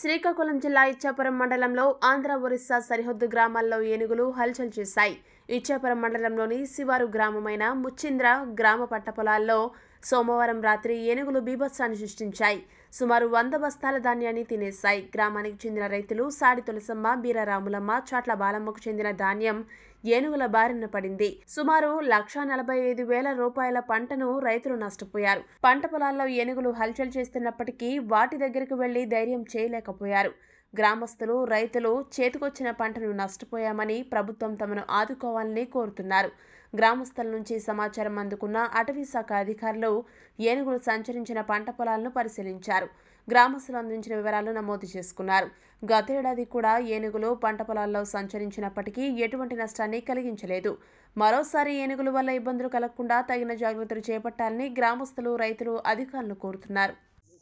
శ్రీకాకుళం జిల్లా ఇచ్చాపురం మండలంలో ఆంధ్ర ఒరిస్సా సరిహద్దు గ్రామాల్లో ఏనుగులు హల్చల్ చేశాయి ఇచ్చాపురం మండలంలోని శివారు గ్రామమైన ముచ్చింద్ర గ్రామ పట్ట పొలాల్లో సోమవారం రాత్రి ఏనుగులు బీభత్సాన్ని సృష్టించాయి సుమారు వంద బస్తాల ధాన్యాన్ని తినేశాయి గ్రామానికి చెందిన రైతులు సాడి తులసమ్మ బీరరాములమ్మ చాట్ల బాలమ్మకు చెందిన ధాన్యం ఏనుగుల బారిన పడింది సుమారు లక్షా నలభై ఐదు వేల రూపాయల పంటను రైతులు నష్టపోయారు పంట పొలాల్లో ఏనుగులు హల్చల్ చేస్తున్నప్పటికీ వాటి దగ్గరకు వెళ్లి ధైర్యం చేయలేకపోయారు గ్రామస్తులు రైతులు చేతికొచ్చిన పంటను నష్టపోయామని ప్రభుత్వం తమను ఆదుకోవాలని కోరుతున్నారు గ్రామస్తుల నుంచి సమాచారం అందుకున్న అటవీ శాఖ అధికారులు ఏనుగులు సంచరించిన పంట పొలాలను పరిశీలించారు గ్రామస్తులు అందించిన వివరాలు నమోదు చేసుకున్నారు గతేడాది కూడా ఏనుగులు పంట పొలాల్లో సంచరించినప్పటికీ ఎటువంటి నష్టాన్ని కలిగించలేదు మరోసారి ఏనుగుల వల్ల ఇబ్బందులు కలగకుండా తగిన జాగ్రత్తలు చేపట్టాలని గ్రామస్తులు రైతులు అధికారులు కోరుతున్నారు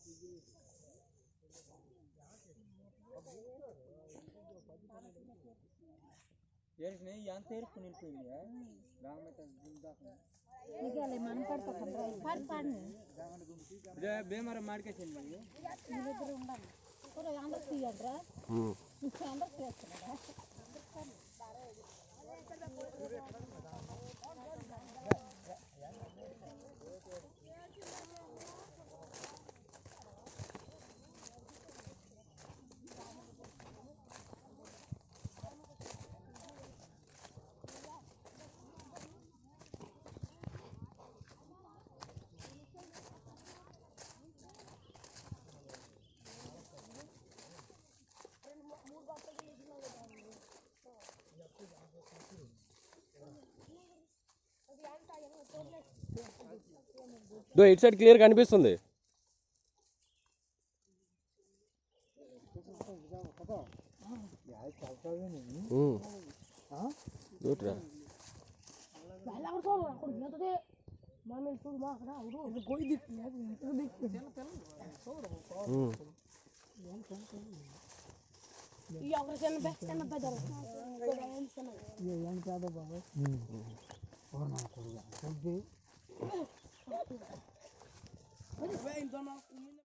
ಏರಿಸ್ನೆ ಅಂತ ಏರಿಸ್ಕೊಂಡು ನಿಂತಿದ್ದೆ ರಾಮತ ದಿಂದಾಕ ಈಗಲೇ ಮನೆ ಪಡ್ಕೊಂಡ್ರೆ ಪಾಡ್ ಪಾಡ್ನಿ ಇದೇ ಬೇಮಾರ ಮಾಡ್ಕೇತೀನಿ ನನಗೆ మీరిద్దరు ఉండాలి కూడా అందరు తీయద్రా అందరు తీయచ్చు దో ఇటు సైడ్ క్లియర్ కనిపిస్తుంది ఉమ్. దూట్రా ಎಲ್ಲರೂ ತೋರು ಅక్కడ ನಿಂತದೆ ಮಾಮೇಲೆ చూడు మా అక్కడ అవును కోయి ఉమ్. ఈ ఒకరి చిన్న పెద్ద చిన్న పెద్దరు ಏನು ಕಾದ ಬಾಬಾ ಅವ್ರು ನಮ್ಮ ಕೊಡುಗ